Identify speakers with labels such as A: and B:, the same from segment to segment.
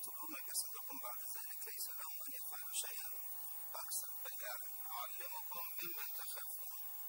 A: تقتلون جسدكم بعد ذلك ليس لهم أن يفعلوا شيئا أكثر بل أعلمكم ممن تخافون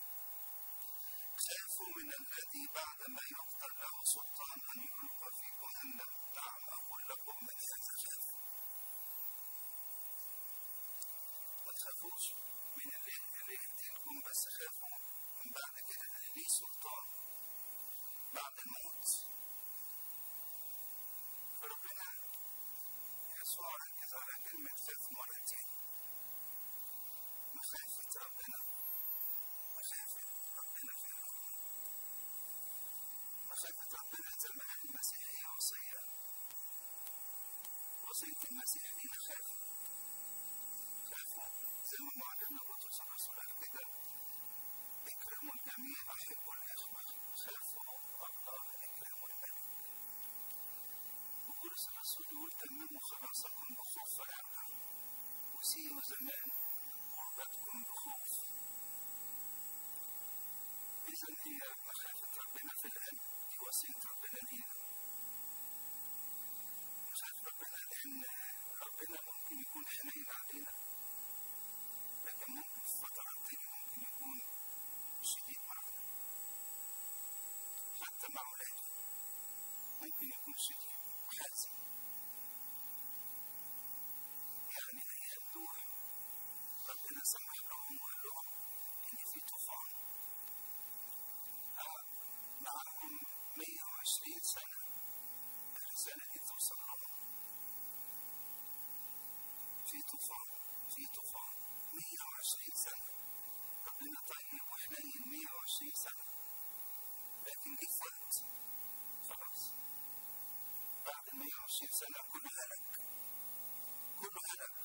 A: خافوا من الذي بعدما يقتل له سلطان أن يلقى في جهنم نعم أقول لكم من هذا خافوا ما تخافوش من اللي اللي يقتلكم بس خافوا من بعد كده اللي ليه سلطان بعد الموت فربنا يسوع ركز على كلمة خاف مرتين مخافة ربنا مخافة ربنا في الرب مخافة ربنا زي ما قال المسيح هي وصية وصية المسيح لينا خافوا خافوا زي ما معلمنا بطرس الرسول قال كده اكرموا الجميع احبوا الاخوة خافوا الله اكرموا الملك وبولس الرسول يقول تمموا خلاصكم بخوف فرعنا وسيروا زمان قربتكم بخوف إذا هي مخافة ربنا في القلب دي وصية ربنا لينا مخافة ربنا لأن ربنا ممكن يكون حنين علينا لكن ممكن في فترات تانية ممكن يكون شديد معنا حتى مع أولاده ممكن يكون شديد وحازم يعني أيام دول ربنا سمح لهم وقال لهم إن في طوفان قعد معاهم 120 سنة الرسالة دي توصل لهم في طوفان في طوفان 120 سنة ربنا طيب وحنين 120 سنة لكن جه في وقت خلاص بعد 120 سنة كله هلك كله هلك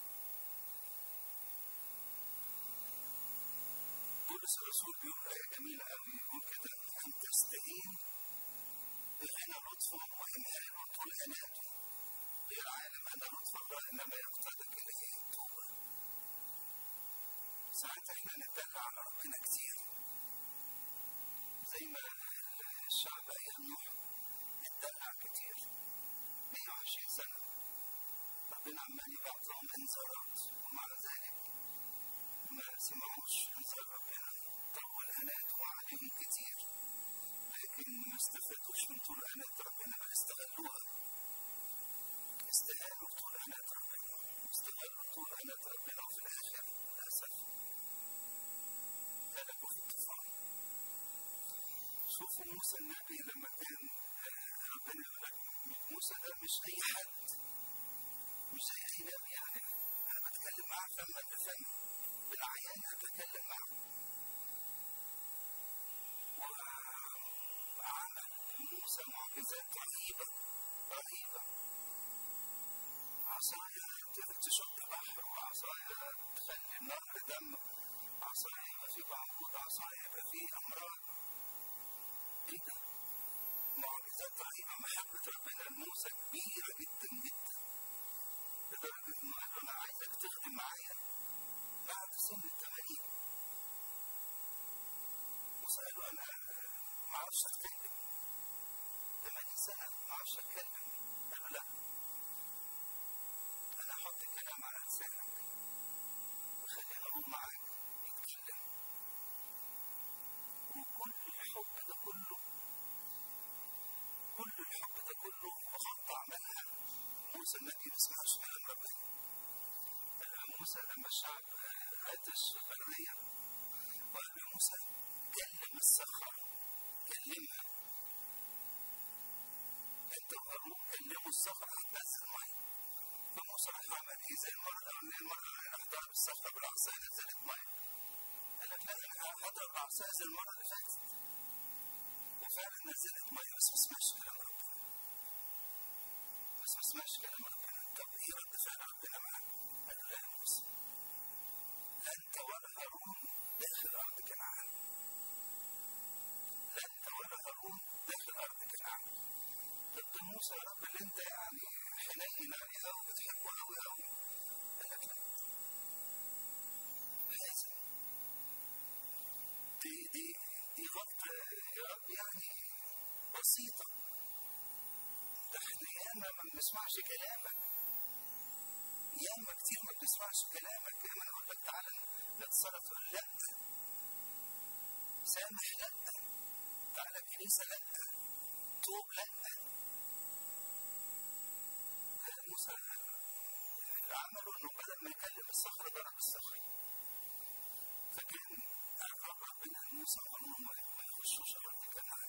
A: بولس الرسول بيقول آية جميلة أوي يقول كده أن تستهين بغنى لطفه وإمهاله طول عناده غير عالم أن لطف الله إنما يقتضي إليه التوبة ساعات إحنا نتدلع على ربنا كتير زي ما الشعب أيام نوح اتدلع كتير 120 سنة ربنا عمال يبعت لهم إنذارات ومع ذلك ما سمعوش انذار ربنا طول عناده عليهم كتير لكن ما استفادوش من طول عناد ربنا بل استغلوها استهانوا طول عناد ربنا استغلوا طول عناد ربنا وفي الاخر للاسف هلكوا في الطوفان شوفوا موسى النبي لما كان ربنا يقول لك موسى ده مش اي حد مش زي اي نبي يعني انا بتكلم معاه فما بفم بالعيان اتكلم معه وعمل موسى معجزات رهيبة رهيبة عصاية تشق بحر وعصاية تخلي النهر دم عصاية يبقى فيه بعوض عصاية يبقى فيه أمراض إيه ده؟ معجزات رهيبة محبة ربنا لموسى كبيرة جدا جدا لدرجة إنه قال له أنا عايزك تخدم معايا بعد سن الثمانين موسى قال له أنا ما أعرفش أتكلم 80 سنة ما أعرفش أتكلم قال له لا أنا أحط كلام على لسانك وخلي هارون معاك يتكلم وكل الحب ده كله كل الحب ده كله وخط عملها موسى النبي ما سمعش كلام ربنا موسى لما الشعب عطش في البرية وقال له موسى كلم الصخرة كلمها انت وهارون كلموا الصخرة هتنزل مية فموسى راح عمل ايه زي المرة الأولانية المرة الأولانية راح ضرب الصخرة بالعصاية نزلت مية قال لك لا أنا هضرب العصاية زي المرة اللي فاتت وفعلا نزلت مية بس ما سمعش كلام ربنا بس ما سمعش كلام ربنا طب ايه رد فعل ربنا معاك؟ قال له لا يا موسى لا انت ولا هارون داخل ارض كنعان لا انت ولا هارون داخل ارض كنعان طب ده موسى يا رب اللي انت يعني حنين عليه قوي بتحبه قوي قوي قال لك لا لازم دي دي دي غلطة يا رب يعني بسيطة ده احنا ياما ما بنسمعش كلامك ياما كتير ما بنسمعش كلامك ياما نقول لك تعالى نتصرف تقول لا سامح لا تعالى الكنيسة لا توب لا موسى اللي عمله انه بدل ما يكلم الصخر ضرب الصخر فكان عقاب ربنا ان موسى وهارون ما يخشوش الارض كنعان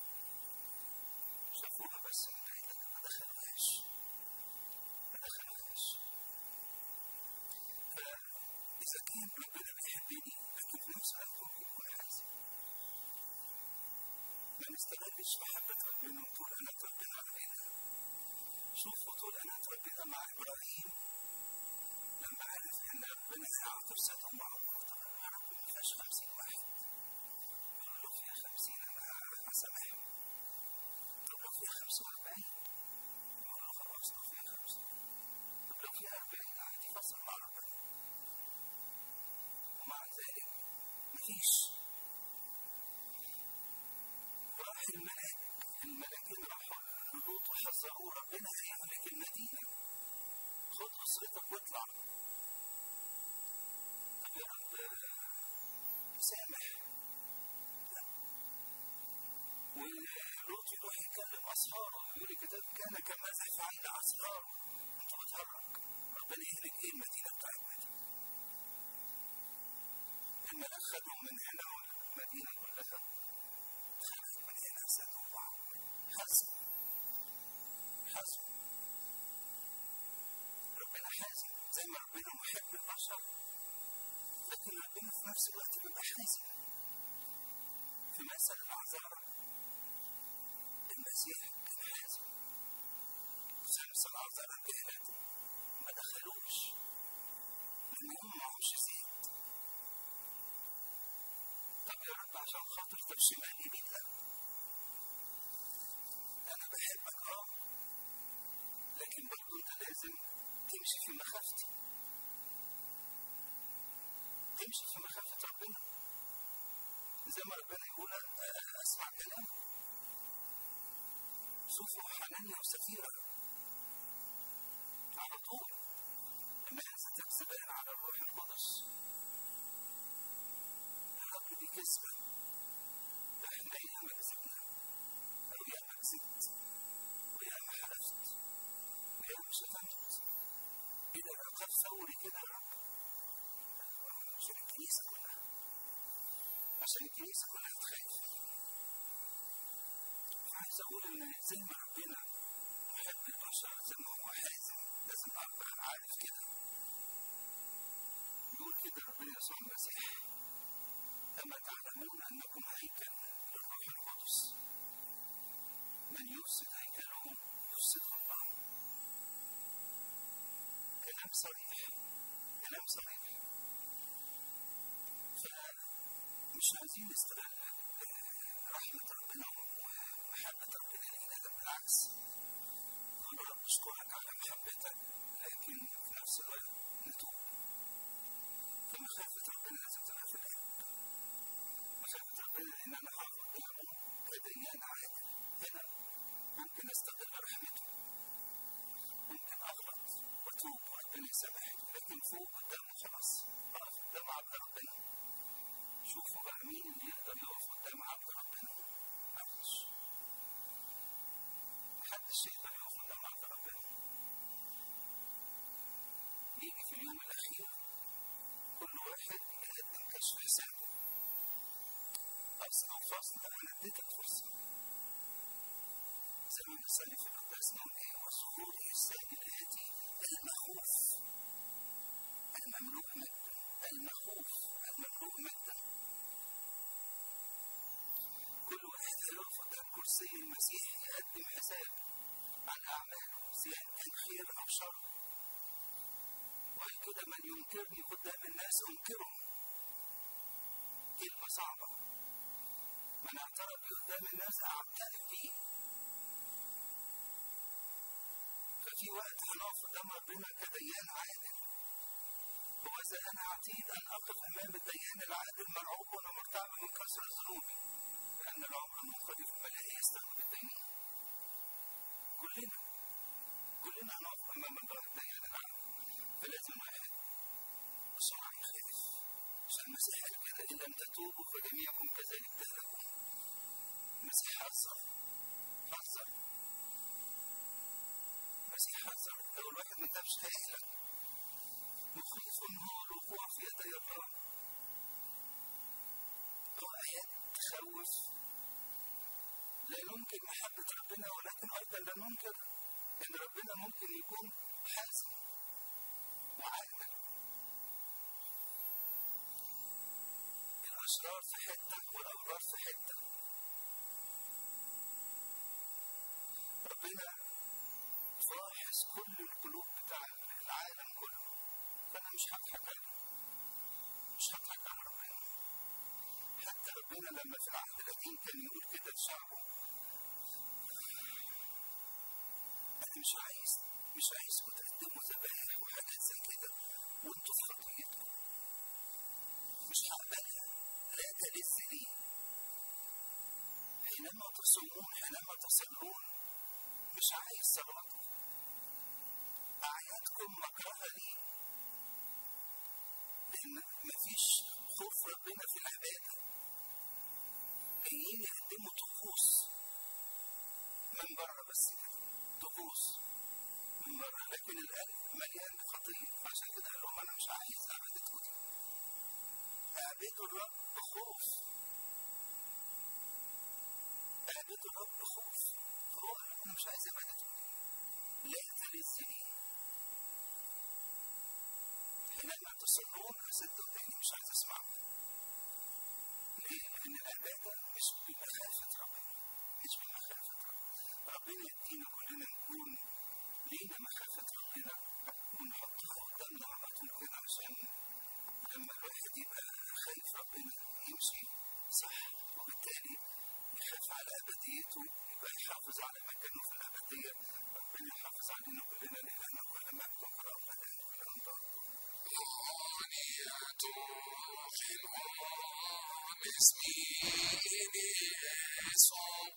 A: شافوها بس من بعيد لكن ما دخلوهاش ما دخلوهاش فاذا كان ربنا بيحبني لكن في نفس الوقت ممكن يكون حاسب ما نستغلش محبة ربنا وطول أنا ربنا علينا شوفوا طول أنا ربنا مع إبراهيم لما عرف إن ربنا هيعاقب سدوم وعمورة طبعا يا رب ما فيهاش 50 واحد يقول له فيها 50 أنا هسامحهم طب لو فيها 45 يقول له خلاص لو فيها 50 طب لو فيها 40 عادي فصل مع ربنا ومع ذلك مفيش راح الملاك الملاكين راحوا للوط وحذروه ربنا هيهلك المدينة خد أسرتك واطلع طب يا رب سامح لا ولوط يروح يكلم أصهاره يقول الكتاب كان كمازح في عين أصهاره أنت بتهرج ربنا يهلك إيه المدينة بتاعتنا دي الملاك خدهم من هنا والمدينة كلها خرج من هنا سنة حزم حزم ربنا حازم زي ما ربنا محب البشر لكن ربنا في نفس الوقت بيبقى حازم في مثل الأعذار المسيح كان حازم خمس الأعذار الكهنة ما دخلوش لأنهم معهمش زيت طب يا رب عشان خاطر طب شمال يمين لا انا بحبك اه لكن برضه انت لازم تمشي في مخافتي تمشي في مخافة ربنا زي ما ربنا يقول اسمع كلامه شوفوا حنانيا وسفيرة على طول لما ينزل تكسبان على الروح القدس يا رب دي كسبة ده احنا ايام كسبنا او ياما كسبت وياما حلفت وياما شتمت ايه ده عقاب ثوري كده يا رب عشان الكنيسة كلها عشان الكنيسة كلها تخاف عايز اقول ان زي ما ربنا محب البشر زي ما هو حازم لازم ابقى عارف كده يقول كده ربنا يسوع المسيح أما تعلمون أنكم هيكل للروح القدس من يفسد هيكله يفسده الله كلام صريح كلام صريح فمش عايزين نستغل رحمة ربنا ومحبة ربنا لينا ده بالعكس نقول له رب اشكرك على محبتك لكن في نفس الوقت نتوب فمخافة ربنا لازم تبقى في القلب مخافة ربنا إن أنا هقف قدامه كديان عادل هنا ممكن أستغل رحمته ممكن أغلط وأتوب وربنا يسامحني لكن فوق قدامه خلاص أقف قدام عبد ربنا شوفوا بقى مين اللي يقدر يقف قدام عبد ربنا محدش محدش يقدر يقف قدام عبد ربنا يجي في اليوم الأخير كل واحد يقدم كشف حسابه أصل أو فصل أنا اديتك فرصة زي ما بنصلي في القداس نقول إيه وظهوره السيد الآتي المخوف المملوء مجدا المخوف المملوء مجدا كل واحد هيقف قدام كرسي المسيح يقدم حساب عن أعماله سواء كان خير أو شر وقال كده من ينكرني قدام الناس انكره كلمة صعبة من اعترف بي قدام الناس اعترف بيه ففي وقت هنقف قدام ربنا كديان عادل وإذا أنا عتيد أن أقف أمام الديان العادل مرعوب ومرتعب من كسر ذنوبي لأن العمر المنقضي في الملاهي يستغرب الدين كلنا كلنا هنقف امام الله الديان العام فلازم واحد بسرعه يخاف عشان المسيح قال كده ان لم تتوبوا فجميعكم كذلك تهلكون المسيح حذر حذر المسيح حذر لو الواحد ما تابش هيهلك مخيف هو الوقوع في يدي الله هو آيات تخوف لا ننكر محبة ربنا ولكن أيضا لا ننكر أن ربنا ممكن يكون حازم وعادل الأشرار في حتة والأبرار في حتة ربنا فاحص كل القلوب بتاع العالم كله فأنا مش هضحك عليه مش هضحك على ربنا حتى ربنا لما في العهد القديم كان يقول كده لشعبه أنا مش عايز مش عايزكم تقدموا ذبايح وحاجات زي كده وانتوا في خطيتكم مش هقبلها لا تلذ لي حينما تصومون حينما تصلون مش عايز صلاتكم أعيادكم مكرهة لي لأن مفيش خوف ربنا في العبادة جايين يقدموا طقوس من بره بس كده طقوس من بره لكن القلب مليان خطية عشان كده قال لهم أنا مش عايز عبادتكم دي اعبدوا الرب بخوف اعبدوا الرب بخوف هو أنا مش عايز عبادتكم لا تلذ لي حينما تصرون أصدق تاني مش عايز أسمعكم ليه؟ لأن العبادة مش بمخافة ربنا مش بمخافة ربنا ربنا يدينا كلنا نكون لينا مخافة ربنا ونحطها قدامنا على طول كده عشان لما الواحد يبقى خايف ربنا يمشي صح وبالتالي يخاف على أبديته يبقى يحافظ على مكانه في الأبدية ربنا يحافظ علينا كلنا لأن كل ما يكون ربنا كلنا نضرب
B: مسكين يسوع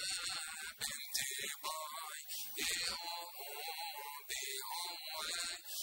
B: وبنت باي يوم بيوم